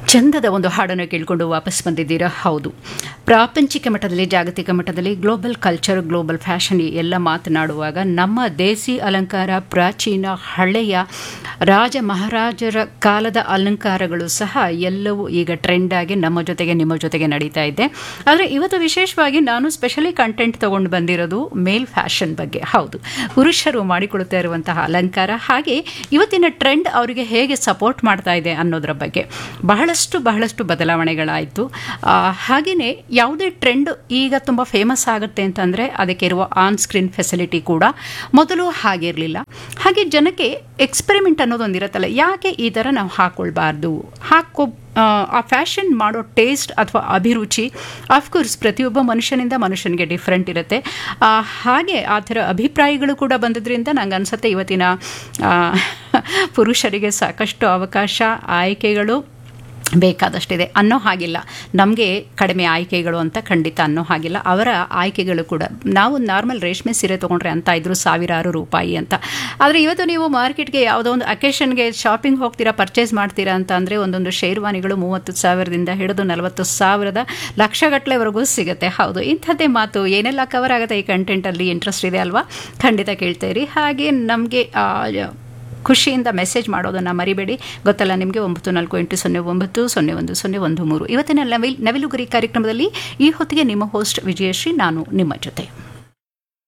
ಚಂದದ ಒಂದು ಹಾಡನ್ನು ಕೇಳಿಕೊಂಡು ವಾಪಸ್ ಬಂದಿದ್ದೀರಾ ಹೌದು ಪ್ರಾಪಂಚಿಕ ಮಟ್ಟದಲ್ಲಿ ಜಾಗತಿಕ ಮಟ್ಟದಲ್ಲಿ ಗ್ಲೋಬಲ್ ಕಲ್ಚರ್ ಗ್ಲೋಬಲ್ ಫ್ಯಾಷನ್ ಎಲ್ಲ ಮಾತನಾಡುವಾಗ ನಮ್ಮ ದೇಸಿ ಅಲಂಕಾರ ಪ್ರಾಚೀನ ಹಳೆಯ ರಾಜ ಮಹಾರಾಜರ ಕಾಲದ ಅಲಂಕಾರಗಳು ಸಹ ಎಲ್ಲವೂ ಈಗ ಟ್ರೆಂಡ್ ಆಗಿ ನಮ್ಮ ಜೊತೆಗೆ ನಿಮ್ಮ ಜೊತೆಗೆ ನಡೀತಾ ಇದೆ ಆದರೆ ಇವತ್ತು ವಿಶೇಷವಾಗಿ ನಾನು ಸ್ಪೆಷಲಿ ಕಂಟೆಂಟ್ ತಗೊಂಡು ಬಂದಿರೋದು ಮೇಲ್ ಫ್ಯಾಷನ್ ಬಗ್ಗೆ ಹೌದು ಪುರುಷರು ಮಾಡಿಕೊಳ್ತಾ ಇರುವಂತಹ ಅಲಂಕಾರ ಹಾಗೆ ಇವತ್ತಿನ ಟ್ರೆಂಡ್ ಅವರಿಗೆ ಹೇಗೆ ಸಪೋರ್ಟ್ ಮಾಡ್ತಾ ಇದೆ ಅನ್ನೋದರ ಬಗ್ಗೆ ಬಹಳಷ್ಟು ಬಹಳಷ್ಟು ಬದಲಾವಣೆಗಳಾಯಿತು ಹಾಗೆಯೇ ಯಾವುದೇ ಟ್ರೆಂಡ್ ಈಗ ತುಂಬ ಫೇಮಸ್ ಆಗುತ್ತೆ ಅಂತಂದರೆ ಅದಕ್ಕೆ ಇರುವ ಆನ್ ಸ್ಕ್ರೀನ್ ಫೆಸಿಲಿಟಿ ಕೂಡ ಮೊದಲು ಹಾಗಿರಲಿಲ್ಲ ಹಾಗೆ ಜನಕ್ಕೆ ಎಕ್ಸ್ಪೆರಿಮೆಂಟ್ ಅನ್ನೋದೊಂದು ಇರುತ್ತಲ್ಲ ಯಾಕೆ ಈ ಥರ ನಾವು ಹಾಕ್ಕೊಳ್ಬಾರ್ದು ಹಾಕೋ ಆ ಫ್ಯಾಷನ್ ಮಾಡೋ ಟೇಸ್ಟ್ ಅಥವಾ ಅಭಿರುಚಿ ಅಫ್ಕೋರ್ಸ್ ಪ್ರತಿಯೊಬ್ಬ ಮನುಷ್ಯನಿಂದ ಮನುಷ್ಯನಿಗೆ ಡಿಫ್ರೆಂಟ್ ಇರುತ್ತೆ ಹಾಗೆ ಆ ಥರ ಅಭಿಪ್ರಾಯಗಳು ಕೂಡ ಬಂದಿದ್ದರಿಂದ ನಂಗೆ ಅನ್ಸುತ್ತೆ ಇವತ್ತಿನ ಪುರುಷರಿಗೆ ಸಾಕಷ್ಟು ಅವಕಾಶ ಆಯ್ಕೆಗಳು ಬೇಕಾದಷ್ಟಿದೆ ಅನ್ನೋ ಹಾಗಿಲ್ಲ ನಮಗೆ ಕಡಿಮೆ ಆಯ್ಕೆಗಳು ಅಂತ ಖಂಡಿತ ಅನ್ನೋ ಹಾಗಿಲ್ಲ ಅವರ ಆಯ್ಕೆಗಳು ಕೂಡ ನಾವು ನಾರ್ಮಲ್ ರೇಷ್ಮೆ ಸೀರೆ ತೊಗೊಂಡ್ರೆ ಅಂತ ಇದ್ರು ಸಾವಿರಾರು ರೂಪಾಯಿ ಅಂತ ಆದರೆ ಇವತ್ತು ನೀವು ಮಾರ್ಕೆಟ್ಗೆ ಯಾವುದೋ ಒಂದು ಅಕೇಶನ್ಗೆ ಶಾಪಿಂಗ್ ಹೋಗ್ತೀರಾ ಪರ್ಚೇಸ್ ಮಾಡ್ತೀರಾ ಅಂತ ಅಂದರೆ ಒಂದೊಂದು ಶೇರ್ವಾನಿಗಳು ಮೂವತ್ತು ಸಾವಿರದಿಂದ ಹಿಡಿದು ನಲವತ್ತು ಸಾವಿರದ ಲಕ್ಷಗಟ್ಟಲೆವರೆಗೂ ಸಿಗುತ್ತೆ ಹೌದು ಇಂಥದ್ದೇ ಮಾತು ಏನೆಲ್ಲ ಕವರ್ ಆಗುತ್ತೆ ಈ ಕಂಟೆಂಟಲ್ಲಿ ಇಂಟ್ರೆಸ್ಟ್ ಇದೆ ಅಲ್ವಾ ಖಂಡಿತ ಕೇಳ್ತೀರಿ ಹಾಗೆ ನಮಗೆ ಖುಷಿಯಿಂದ ಮೆಸೇಜ್ ಮಾಡೋದನ್ನು ಮರಿಬೇಡಿ ಗೊತ್ತಲ್ಲ ನಿಮಗೆ ಒಂಬತ್ತು ನಾಲ್ಕು ಎಂಟು ಸೊನ್ನೆ ಒಂಬತ್ತು ಸೊನ್ನೆ ಒಂದು ಸೊನ್ನೆ ಒಂದು ಮೂರು ಇವತ್ತಿನ ನವಿಲ್ ನವಿಲುಗುರಿ ಕಾರ್ಯಕ್ರಮದಲ್ಲಿ ಈ ಹೊತ್ತಿಗೆ ನಿಮ್ಮ ಹೋಸ್ಟ್ ವಿಜಯಶ್ರೀ ನಾನು ನಿಮ್ಮ ಜೊತೆ